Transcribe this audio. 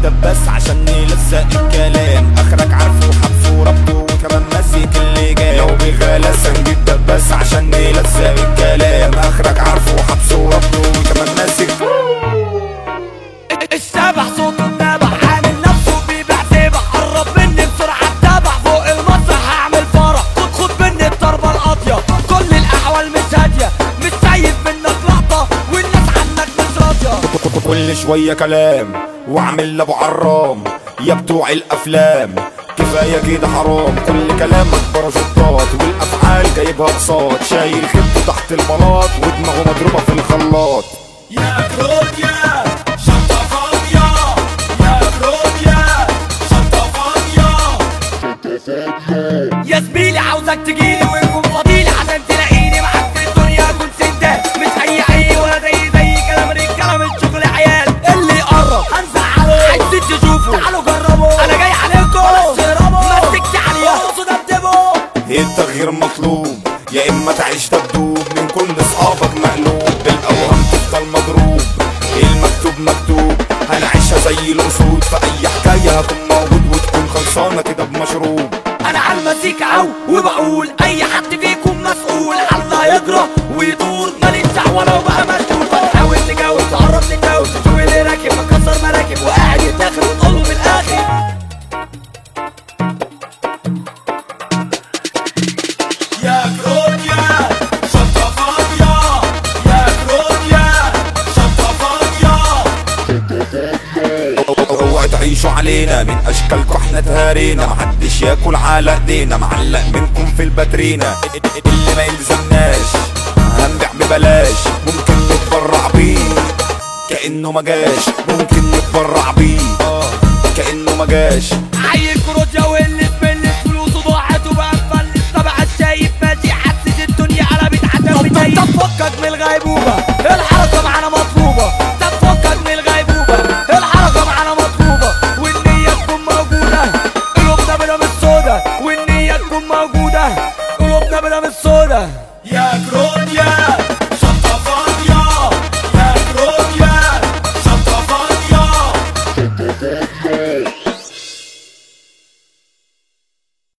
دباس عشان نلزق الكلام اخرك عارفه وحبسه وربطه وكمان ماسك اللجام لو بغلاسة نجيب دباس عشان نلزق الكلام اخرك عارفه وحبسه وربطه وكمان ماسك الشبح صوته النبح عامل نفسه بيبيع سبح قرب مني بسرعة اتبع فوق المسرح هعمل فرح خد خد مني الضربة القاضية كل الأحوال مش هادية مش شايف منك لقطة والناس عنك مش راضية كل شوية كلام واعمل ابو عرام يا بتوع الافلام كفاية كده حرام كل كلامك باراشوتات والافعال جايبها بساط شايل خيبته تحت البلاط ودماغه مضروبة في الخلاط يا كروبيا شنطة فاضية يا كروبيا شنطة فاضية يا زميلي عاوزك تجيلي ويكون فضيلي عشان تلاقيني معاك في الدنيا كنت سندان مش اي اي ولا زي زي كلام الرجاله من شغل عيال اللي يقرب هنزعله عايزين تشوفوا تعالوا جربوا انا جاي عليكم ما تكتي عليها دبدبوا التغيير مطلوب يا اما تعيش تبدوب من كل اصحابك مقلوب بالاوهام تفضل مضروب المكتوب مكتوب هنعيشها زي الاسود في اي حكايه هكون موجود وتكون خلصانه كده بمشروب انا على المزيكا او وبقول اي حد فيكم مسؤول عما يجرى ويدور ماليش دعوه لو بقى مشغول فتحاول تجاوب تقرب تتجاوز تشوف اللي راكب مكسر مراكب وقاعد يتاخر وتقوله من الاخر يا كرونيا شنطة فاضية يا كرونيا شنطة فاضية اوعوا تعيشوا علينا من اشكالكم احنا تهارينا محدش ياكل على ايدينا معلق منكم في الباترينا اللي ما يلزمناش هنبيع ببلاش ممكن نتبرع بيه كانه ما جاش ممكن نتبرع بيه كانه ما جاش عيل كروتيا واللي تبلت فلوسه ضاعت وبقى مفلس طبعا شايف ماشي حاسس الدنيا قلبت عتاوي طب طب فكك من الغيبوبة الحركة معانا مطلوبة طب فكك من الغيبوبة الحركة معانا مطلوبة والنية تكون موجودة قلوبنا بلا مش سودا والنية تكون موجودة قلوبنا بلا مش سودا يا كروتيا